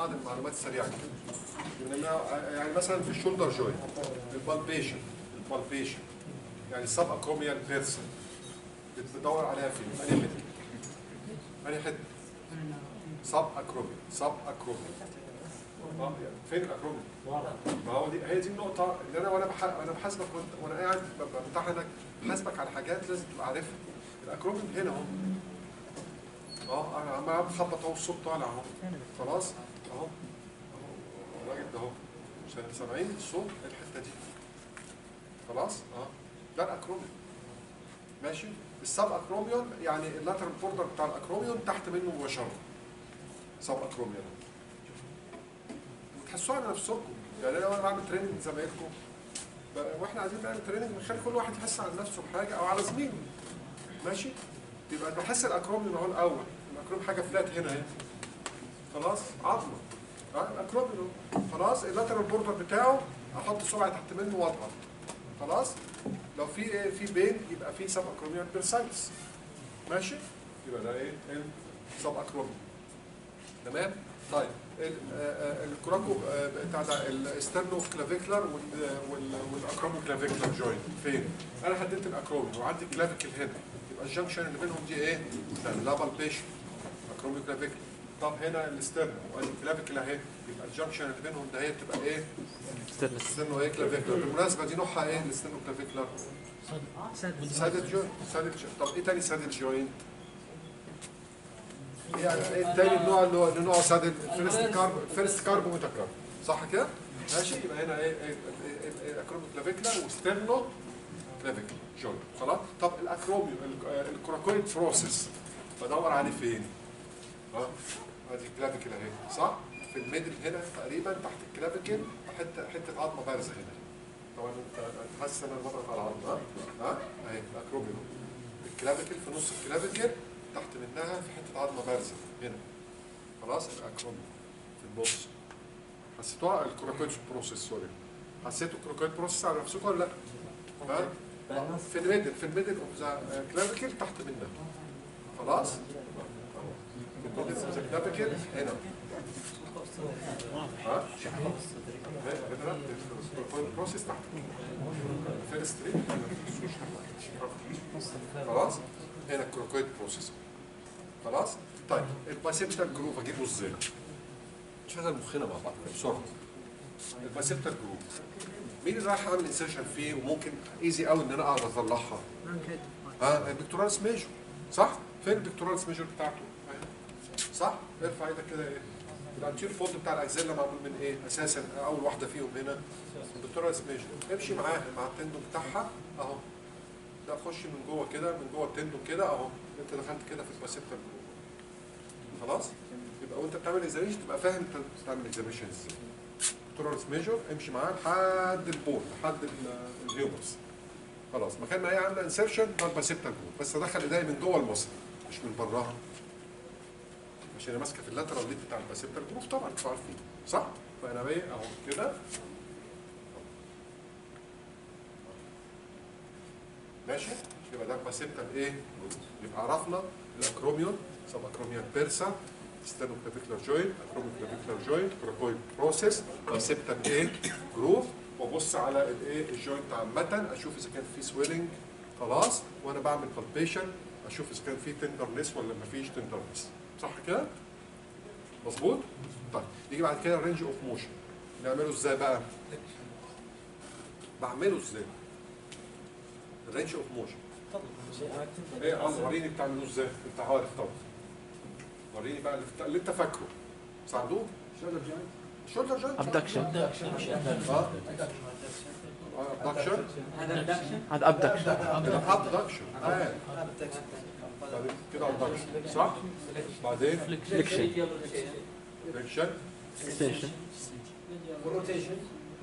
بعض المعلومات السريعه كده لأنها- يعني مثلا في الشولدر جوينت البالبيشن البالبيشن يعني السب اكروميال بيرسون بتدور عليها فين؟ انهي حته؟ انهي حته؟ سب اكروميال سب اكروميال اه يعني فين الاكروميال؟ ما هو دي هي دي النقطة اللي أنا وأنا بح... أنا بحاسبك وأنت- وأنا قاعد ب- بمتحنك بحاسبك على حاجات لازم تبقى عارفها. الأكروميال هنا أهو. أه أنا عمال بخبط أهو الصوت طالع أهو. خلاص؟ أهو. أهو الراجل ده أهو. شا- سامعين الصوت الحتة دي. خلاص؟ أه. ده الأكروميال. ماشي؟ السب أكروميون يعني اللاترال بوردر بتاع الأكروميون تحت منه مباشرة. سب أكروميون. وتحسوها على نفسكم يعني انا وانا بعمل تريننج زمايلكم ب- واحنا عايزين نعمل تريننج بنخلي كل واحد يحس على نفسه بحاجه او على زميله ماشي يبقى بحس الاكروميون اهو الاول الاكروم حاجه فلات هنا اهي خلاص عظمه اه الاكروميون اهو. خلاص اللاترال بوردر بتاعه احط صبعي تحت منه واضغط خلاص لو في ايه في بين يبقى في سب اكروميون بيرسايتس ماشي يبقى ده ايه سب اكروميون تمام طيب ال- آه، آه، الكراكو آه، بتاع ده الاسترنو كلافيكلر وال- وال- والاكرومو كلافيكلر جوينت فين؟ انا حددت الاكرومي وعندي كلافيكل هنا يبقى الجنكشن اللي بينهم دي ايه؟ لا بالبيشن اكرومي كلافيكلر طب هنا الاسترنو وادي الكلافيكل اهي يبقى الجنكشن اللي بينهم ده هي بتبقى ايه؟ استرنو ايه كلافيكلر بالمناسبه دي نوعها ايه الاسترنو كلافيكلر؟ سادل جوينت سادل جوينت طب ايه تاني سادل جوينت؟ يعني ايه التاني النوع اللي هو اللي نوعه سادل فيرست كارب فيرست كارب متكرر صح كده؟ ماشي يبقى هنا ايه ايه الاكروميك كلافيكلر وستيرنو كلافيكلر جوينت خلاص طب الاكروميو الكراكويد بروسيس بدور عليه فين؟ ها؟ ادي الكلافيكل اهي صح؟ في الميدل هنا تقريبا تحت الكلافيكل حته حته عظمه بارزه هنا طبعا انت أنت حاسس ان انا بضغط على العظمه ها؟ ها؟ اهي الاكروميو الكلافيكل في نص الكلافيكل تحت منها في حته عظمه بارزه هنا خلاص الاكروميو في النص حسيتوها الكروكويد بروسيس سوري حسيتوا الكروكويد بروسيس على نفسكم ولا لا؟ ها؟ في الميدل في الميدل اوف ذا كلافيكل تحت منها خلاص؟ في الميدل اوف ذا كلافيكل هنا ها؟ هنا الكروكويد بروسيس تحت فيرست ريت خلاص؟ هنا الكروكويد بروسيس خلاص؟ طيب الباسيبتال جروف اجيبه ازاي؟ نشغل مخنا مع بعض بسرعه الباسيبتال جروف مين اللي رايح اعمل انسيرشن فيه وممكن ايزي قوي ان انا اقدر اطلعها؟ ها البكتورالس ميجور صح؟ فين البكتورالس ميجور بتاعته؟ أهي. صح؟ ارفع ايدك كده ايه؟ الانتير فولد بتاع الاكزيلا معمول من ايه؟ اساسا اول واحده فيهم هنا البكتورالس ميجور امشي معاها مع التندون بتاعها اهو ده خش من جوه كده من جوه التندون كده اهو انت دخلت كده في الباسيبتال جروف خلاص؟ يبقى وانت بتعمل اكزاميشن تبقى فاهم انت بتعمل اكزاميشن ازاي تورنس ميجور امشي معاه لحد البول لحد ال- الهيومرس خلاص مكان ما هي عامله انسرشن ده الباسيبتال جروف بس ادخل ايديا من جوه المصل مش من براها عشان انا ماسكه في اللاترال ليد بتاع الباسيبتال جروف طبعا انتوا عارفين صح؟ فانا بايه اهو كده ماشي يبقى ده الباسيبتال ايه؟ جروف. يبقى عرفنا الاكروميون سب اكروميون بيرسا ستانو كلافيكولار جوينت اكروميك كلافيكولار جوينت كراكويد بروسيس باسيبتال ايه؟ جروف وابص على الايه الجوينت عامه اشوف اذا كان في سويلنج خلاص وانا بعمل بالبيشن اشوف اذا كان في تندرنس ولا ما فيش تندرنس صح كده؟ مظبوط؟ طيب يجي بعد كده رينج اوف موشن نعمله ازاي بقى؟ بعمله ازاي؟ الرينج اوف موشن ايه اه وريني بتعملوه ازاي؟ انت عارف طبعا وريني بقى اللي, اللي انت فاكره ساعدوه شولدر جوينت ابدكشن اه ابدكشن هذا ابدكشن ابدكشن اه بعدين كده ابدكشن صح؟ بعدين فليكشن فليكشن اكستنشن وروتيشن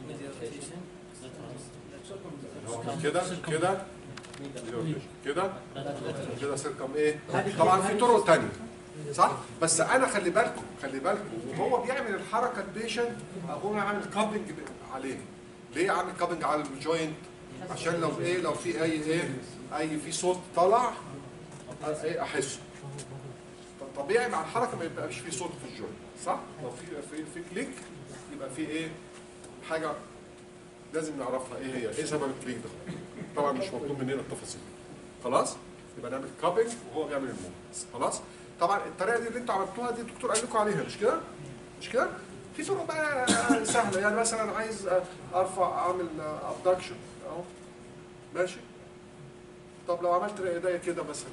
كده كده كده كده سيركم ايه طبعا في طرق تانية صح بس انا خلي بالكم خلي بالكم وهو بيعمل الحركه البيشنت هو عامل كابنج عليه ليه عامل كابنج على الجوينت عشان لو ايه لو في اي ايه اي في صوت طلع ايه احسه طبيعي مع الحركه ما يبقاش في صوت في الجوينت صح؟ لو في في في كليك يبقى في ايه؟ حاجه لازم نعرفها ايه هي؟ ايه سبب الكليك ده؟ طبعا مش مطلوب مننا التفاصيل خلاص؟ يبقى نعمل كابنج وهو بيعمل الموفمنتس خلاص؟ طبعا الطريقه دي اللي انتوا عملتوها دي الدكتور قال لكم عليها مش كده؟ مش كده؟ في طرق بقى سهله يعني مثلا عايز ارفع اعمل ابدكشن اهو ماشي طب لو عملت ايديا كده مثلا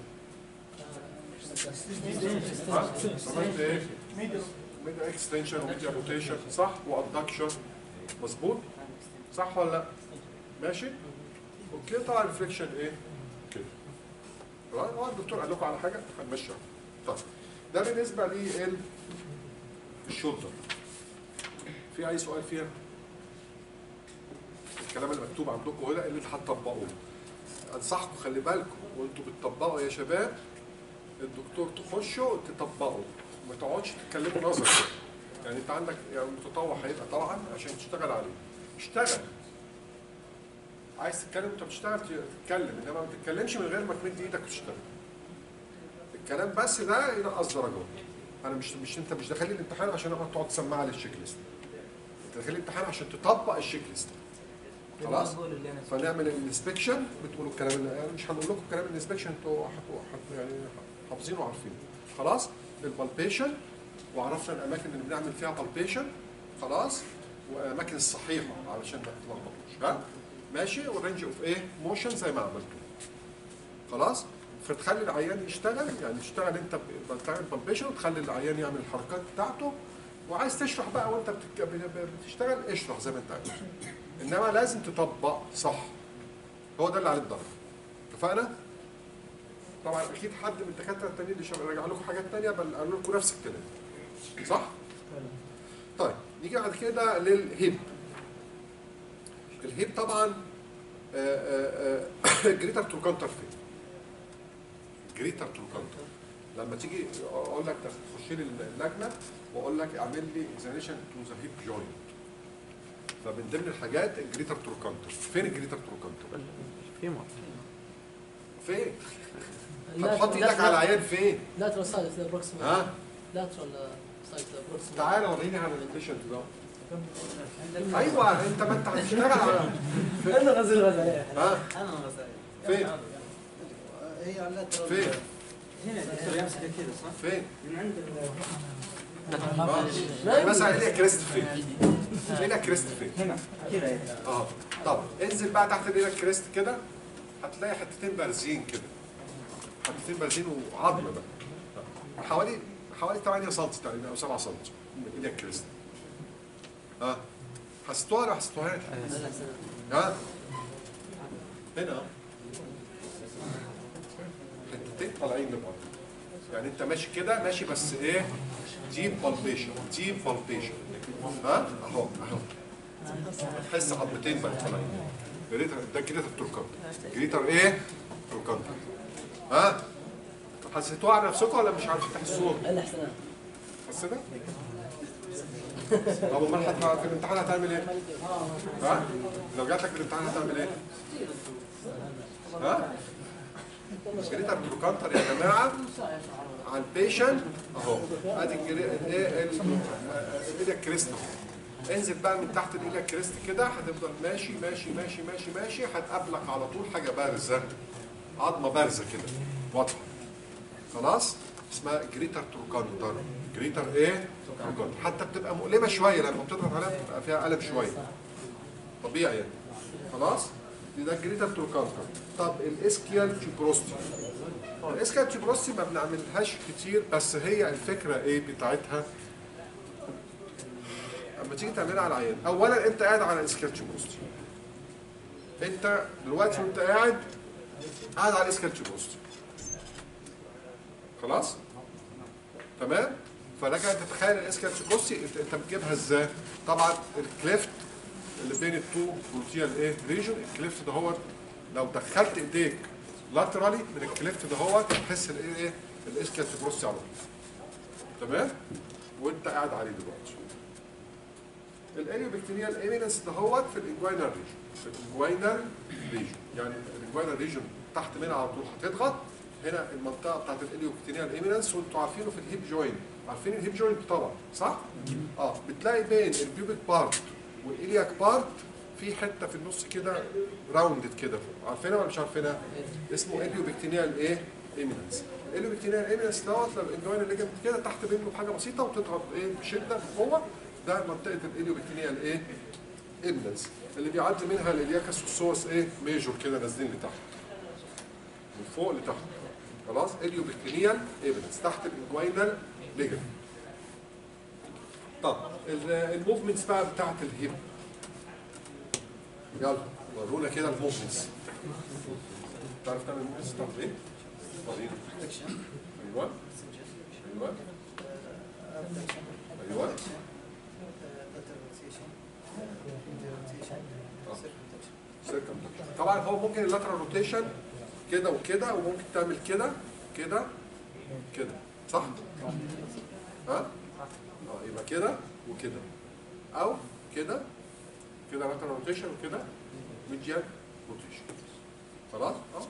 ها؟ عملت ايه؟ ميديا اكستنشن وميديا روتيشن صح وابدكشن مظبوط صح ولا لا؟ ماشي؟ اوكي طبعا ريفليكشن ايه؟ كده خلاص هو الدكتور قال لكم على حاجه هنمشيها طيب ده بالنسبه لي الشولدر في اي سؤال فيها؟ الكلام اللي مكتوب عندكم هنا اللي هتطبقوه انصحكم خلي بالكم وانتوا بتطبقوا يا شباب الدكتور تخشوا تطبقوا ما تقعدش تتكلموا نظري يعني انت عندك يعني المتطوع هيبقى طبعا عشان تشتغل عليه اشتغل عايز تتكلم وانت بتشتغل تتكلم انما ما تتكلمش من غير ما تمد ايدك وتشتغل الكلام بس ده ينقص درجات انا مش مش انت مش داخل الامتحان عشان اقعد تقعد تسمع لي الشيك ليست انت داخل الامتحان عشان تطبق الشيك ليست خلاص فنعمل الانسبكشن بتقولوا الكلام اللي يعني مش هنقول لكم كلام الانسبكشن انتوا هتبقوا حت- يعني حافظينه وعارفينه خلاص البالبيشن وعرفنا الاماكن اللي بنعمل فيها بالبيشن خلاص والاماكن الصحيحه علشان ما تتلخبطوش ها ماشي والرينج اوف ايه موشن زي ما عملتوا خلاص فتخلي العيان يشتغل يعني تشتغل انت ب- بتعمل بالبيشن وتخلي العيان يعمل الحركات بتاعته وعايز تشرح بقى وانت بتك- ب- بتشتغل اشرح زي ما انت عايز انما لازم تطبق صح هو ده اللي عليه الضرب اتفقنا؟ طبعا اكيد حد من الدكاتره التانيين اللي شغال راجع لكم حاجات تانيه بل قالوا لكم نفس الكلام صح؟ طيب نيجي بعد كده للهيب الهيب طبعا جريتر تروكانتر فين؟ جريتر تروكانتر لما تيجي اقول لك تخش لي اللجنه واقول لك اعمل لي اكزامينشن تو ذا هيب جوينت فمن ضمن الحاجات الجريتر تروكانتر فين الجريتر تروكانتر؟ في مرة فين؟ هتحط ايدك على العيان فين؟ لاترال سايد ذا بروكسيمال ها؟ لاترال سايد ذا بروكسيمال تعالى وريني على البيشنت ده ايوه انت ما انت هتشتغل على انا غزل غزل ها انا غزال فين؟ هي على اللاترال فين؟ هنا الدكتور يمسك كده صح؟ فين؟ من عند اه يعني مثلا ايديا كريست فين؟ ايديا كريست فين؟ هنا كده يعني. اه طب انزل بقى تحت ايديا كريست كده هتلاقي حتتين بارزين كده حتتين بارزين وعظم بقى حوالي حوالي 8 سم تقريبا او 7 سم من ايديا كريست ها حسيتوها ولا ما حسيتوهاش؟ ها هنا أهو. حتتين طالعين لبره يعني انت ماشي كده ماشي بس ايه ديب بالبيشن ديب بالبيشن ها اهو اهو تحس عظمتين بقى طالعين جريتر ده جريتر تركانتر جريتر ايه تركانتر ها حسيتوها على نفسكم ولا مش عارفين تحسوها انا احسن حسيتها طب امال هت- في الامتحان هتعمل ايه ها لو جات لك في الامتحان هتعمل ايه ها جريتر تروكانتر يا جماعه على البيشن اهو ادي الجري- ايه ال- آه، الايليا كريست اهو انزل بقى من تحت الايليا كريست كده هتفضل ماشي ماشي ماشي ماشي ماشي هتقابلك على طول حاجه بارزه عظمه بارزه كده واضحه خلاص اسمها جريتر تروكانتر جريتر ايه تروكانتر حتى بتبقى مؤلمه شويه لما بتضغط عليها بتبقى فيها الم شويه طبيعي يعني خلاص دي ده جريتر تروكانتر طب الاسكيال تيبروستي الاسكيال تيبروستي ما بنعملهاش كتير بس هي الفكره ايه بتاعتها اما تيجي تعملها على العيان اولا انت قاعد على الاسكيال تيبروستي انت دلوقتي وانت قاعد قاعد على الاسكيال تيبروستي خلاص تمام فلك ان تتخيل الاسكيال تيبروستي انت انت بتجيبها ازاي طبعا الكليفت اللي بين التو بروتيال ايه ريجون الكليفت ده هو لو دخلت ايديك لاترالي من الكليفت ده هو تحس الايه ايه الاسكيال تيبروستي على طول تمام وانت قاعد عليه دلوقتي الاليوبكتيريال ايمينس ده هو في الانجوينال ريجون في الانجوينال ريجون يعني الانجوينال ريجون تحت منها على طول هتضغط هنا المنطقه بتاعت الاليوبكتينيال ايمينانس وانتوا عارفينه في الهيب جوينت عارفين الهيب جوينت طبعا صح؟ اه بتلاقي بين البيوبيك بارت والالياك بارت في حته في النص كده راوندد كده عارفينها ولا مش عارفينها؟ اسمه اليوبكتينيال ايه؟ ايمينانس الاليوبكتينيال ايمينانس دوت لو الانجوينال ليجمنت كده تحت منه بحاجه بسيطه وتضغط ايه بشده بقوه ده منطقه الاليوبكتينيال ايه؟ ايمينانس اللي بيعدي منها الالياكس والسوس ايه؟ ميجور كده نازلين لتحت من فوق لتحت خلاص اليوبكتينيال ايفيدنس تحت الانجوينال ليجن طب ال- الموفمنتس بقى بتاعت الهيب يلا ورونا كده الموفمنتس تعرف تعمل الموفمنتس بتاعت ايه؟ ورينا. ايوه ايوه ايوه circumflexion. طبعا هو ممكن اللاترال روتيشن كده وكده وممكن تعمل كده كده كده صح؟ ها؟ اه يبقى كده وكده او كده كده لاترال روتيشن وكده ميديال روتيشن خلاص؟ اه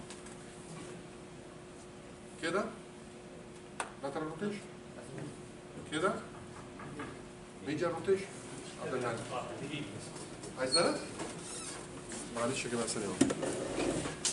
كده لاترال روتيشن كده ميديال روتيشن عبد الهادي عايز انا؟ معلش يا جماعه ثانيه واحدة.